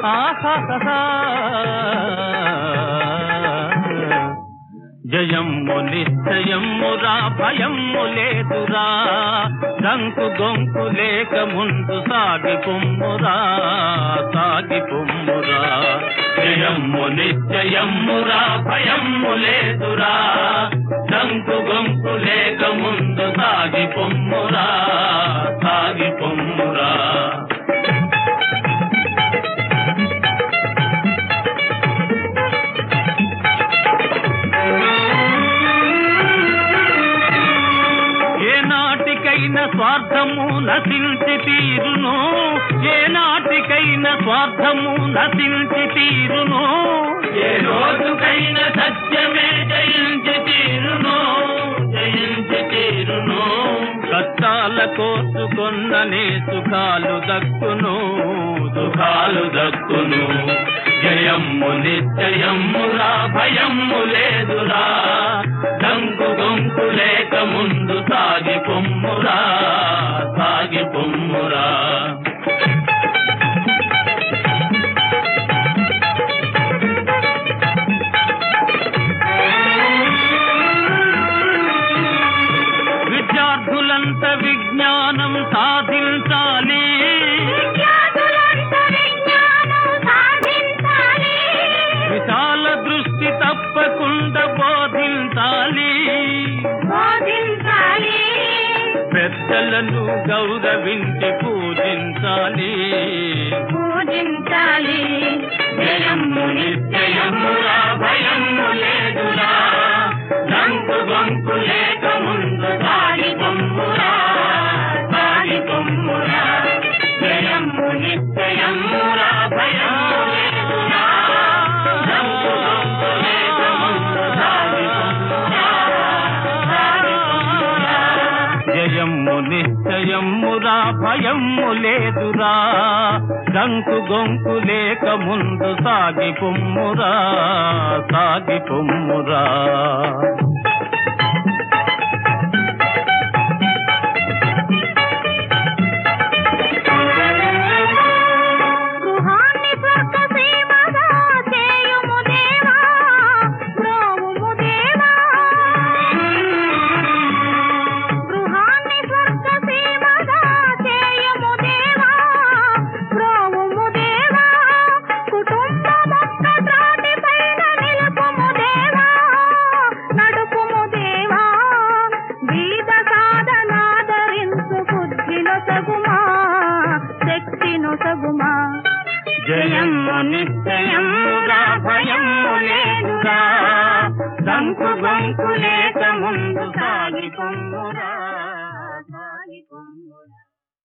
ఆహాహా. జయమ్ము నిశ్చయమ్మురా భయమ్ము లేదురా దంకు గొంకు లేక ముందు సాగి పొమ్మురా సాగి పొమ్మురా జయమ్ము నిశ్చయమ్మురా భయమ్ము లేదురా దంకు గొంకు లేక ముందు సాగి పొమ్మురా సాగి పొమ్మురా ఏ నాటికైనా స్వార్థము నశించి తీరును ఏ నాటికైనా స్వార్థము నశించి తీరును ఏ రోజుకైనా సత్యమే జయించి తీరును జయించి తీరును కష్టాల కోసుకొన్ననే సుఖాలు దక్కును సుఖాలు దక్కును జయమ్ము నిశ్చయమ్మురా భయమ్ము లేదురా దంకు గొంకు లేక ముందు సాగి పొమ్మురా సాగి పొమ్మురా విద్యార్థులంత విజ్ఞానం సాధించాలి విద్యార్థులంతా విజ్ఞానం సాధించాలి. విశాల దృష్టి తప్పకుండా బోధించాలి బోధించాలి. పెద్దలను గౌరవించి పూజించాలి పూజించాలి. జయమ్ము నిశ్చయమురా భయము లేదురా దంకు గొంకు లేక ముందు సాగి పొమ్మురా సాగి పొమ్మురా జయమ్ము నిశ్చయమురా భయము లేదురా దంకు గొంకు లేక ముందు సాగి పొమ్మురా సాగి పొమ్మురా జయమ్ము నిశ్చయమ్మురా భయమ్ము లేదురా దంకు గొంకు లేక ముందు సాగి పొమ్మురా సాగి పొమ్మురా గృహాన్ని స్వర్గసీమగా చేయుము దేవా, బ్రోవుము దేవా. గృహాన్ని స్వర్గసీమగా చేయుము దేవా, బ్రోవుము దేవా. కుటుంబమొక్క త్రాటిపైన నిలుపుము దేవా, నడుపుము దేవా. బీద సాధనాదరించు బుద్ధిలో సగుమా శక్తిను సగుమా జయమ్ము నిశ్చయమ్మురా భయమ్ము లేదురా దంకు గొంకు లేక ముందు సాగి పొమ్మురా సాగి పొమ్మురా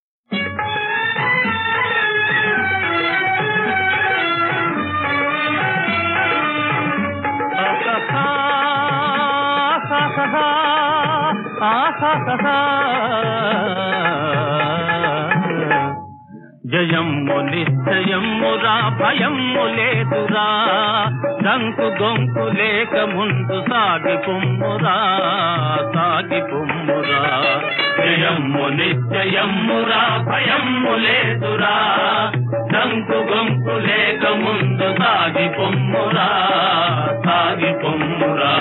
జయమ్ము నిశ్చయమ్మురా భయమ్ము లేదురా దంకు గొంకు లేక ముందు సాగి పొమ్మురా సాగి పొమ్మురా జయమ్ము నిశ్చయమ్మురా భయమ్ము లేదురా దంకు గొంకు లేక ముందు సాగి పొమ్మురా సాగి పొమ్మురా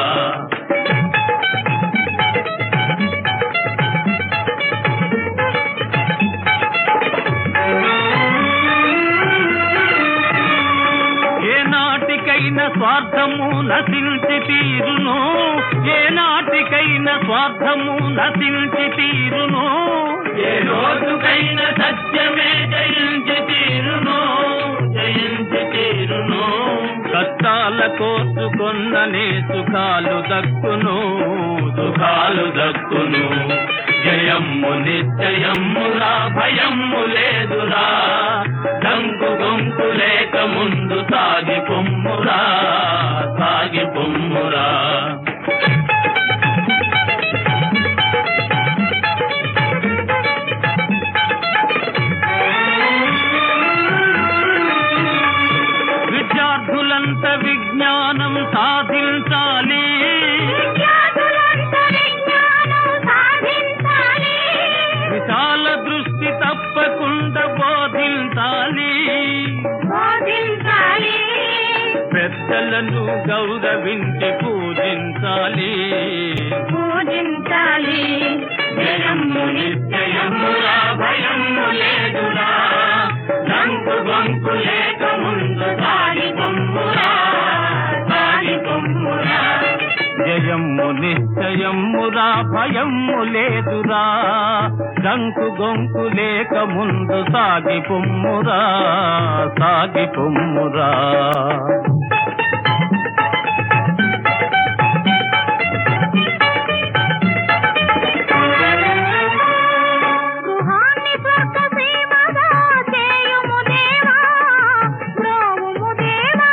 ఏ నాటికైనా స్వార్థము నశించి తీరును ఏ నాటికైనా స్వార్థము నశించి తీరును ఏ రోజుకైనా సత్యమే జయించి తీరును జయించి తీరును కష్టాల కోసుకొన్ననే సుఖాలు దక్కును సుఖాలు దక్కును జయమ్ము నిశ్చయమ్మురా భయమ్ము లేదురా దంకు గొంకు లేక ముందు సాగి పొమ్మురా సాగి పొమ్మురా విద్యార్థులంత విజ్ఞానం సాధించాలి విద్యార్థులంతా విజ్ఞానం సాధించాలి. విశాల దృష్టి తప్పకుండా బోధించాలి బోధించాలి. పెద్దలను గౌరవించి పూజించాలి పూజించాలి జయము నిశ్చయమురా భయము లేదురా రంకు గొంకు లేక ముందు సాగి పొమ్మురా సాగి పొమ్మురా జయము నిశ్చయమురా భయము లేదురా రంకు గొంకు లేక ముందు సాగి పొమ్మురా సాగి పొమ్మురా గృహాన్ని స్వర్గ సీమగా చేయుము దేవా బ్రోవుము దేవా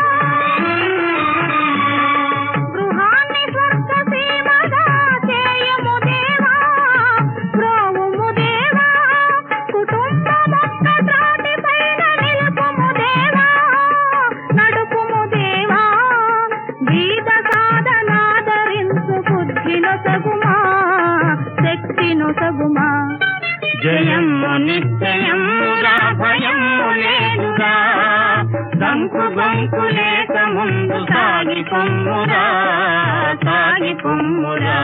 గృహాన్ని స్వర్గ సీమగా చేయుము దేవా బ్రోవుము దేవా కుటుంబమొక్క త్రాటి పైన నిలుపుము దేవా నడుపుము దేవా గీత సాధనాదరించు బుద్ధిలో సగుమా శక్తిను సగుమా జయము నిశ్చయమురా భయము లేదురా దంకు గొంకు లేక ముందు సాగి పొమ్మురా సాగి పొమ్మురా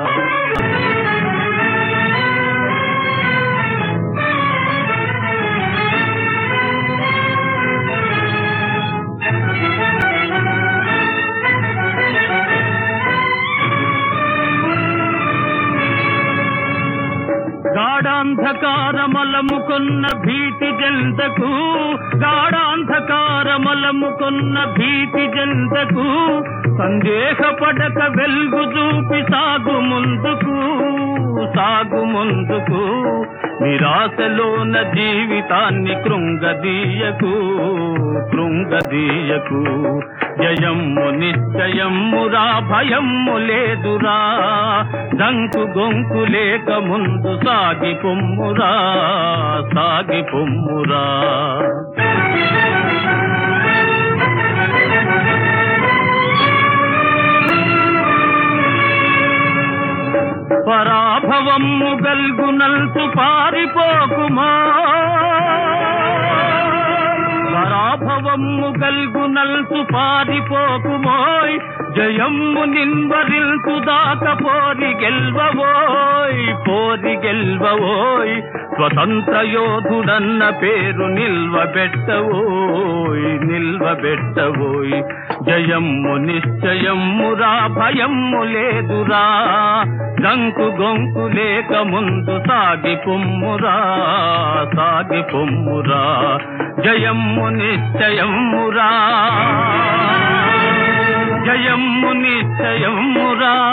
గాఢాంధకారమలము కొన్న భీతి జంతకు గాఢాంధకారమలము కొన్న భీతి జంతకు సందేహపడక వెలుగు చూపి సాగు ముందుకు సాగు ముందుకు నిరాశలోన జీవితాన్ని కృంగదీయకు కృంగదీయకు జయమ్ము నిశ్చయమ్మురా భయమ్ము లేదురా దంకు గొంకు లేక ముందు సాగి పొమ్మురా సాగి పొమ్మురా పరాభవము గల్గునల్సు పారిపోకుమా పరాభవము గల్గునల్సు పారిపోకుమోయ్ జయమ్ము నిన్వరిల్సు దాక పోరి గెల్వవోయ్ పోరి గెల్వవోయ్ స్వతంత్ర యోధుడన్న పేరు నిల్వబెట్టవోయ్ నిల్వబెట్టవోయ్ జయమ్ము నిశ్చయమ్మురా భయమ్ము లేదురా దంకు గొంకు లేక ముందు సాగి పొమ్మురా సాగి పొమ్మురా జయమ్ము నిశ్చయమ్మురా జయమ్ము నిశ్చయమ్మురా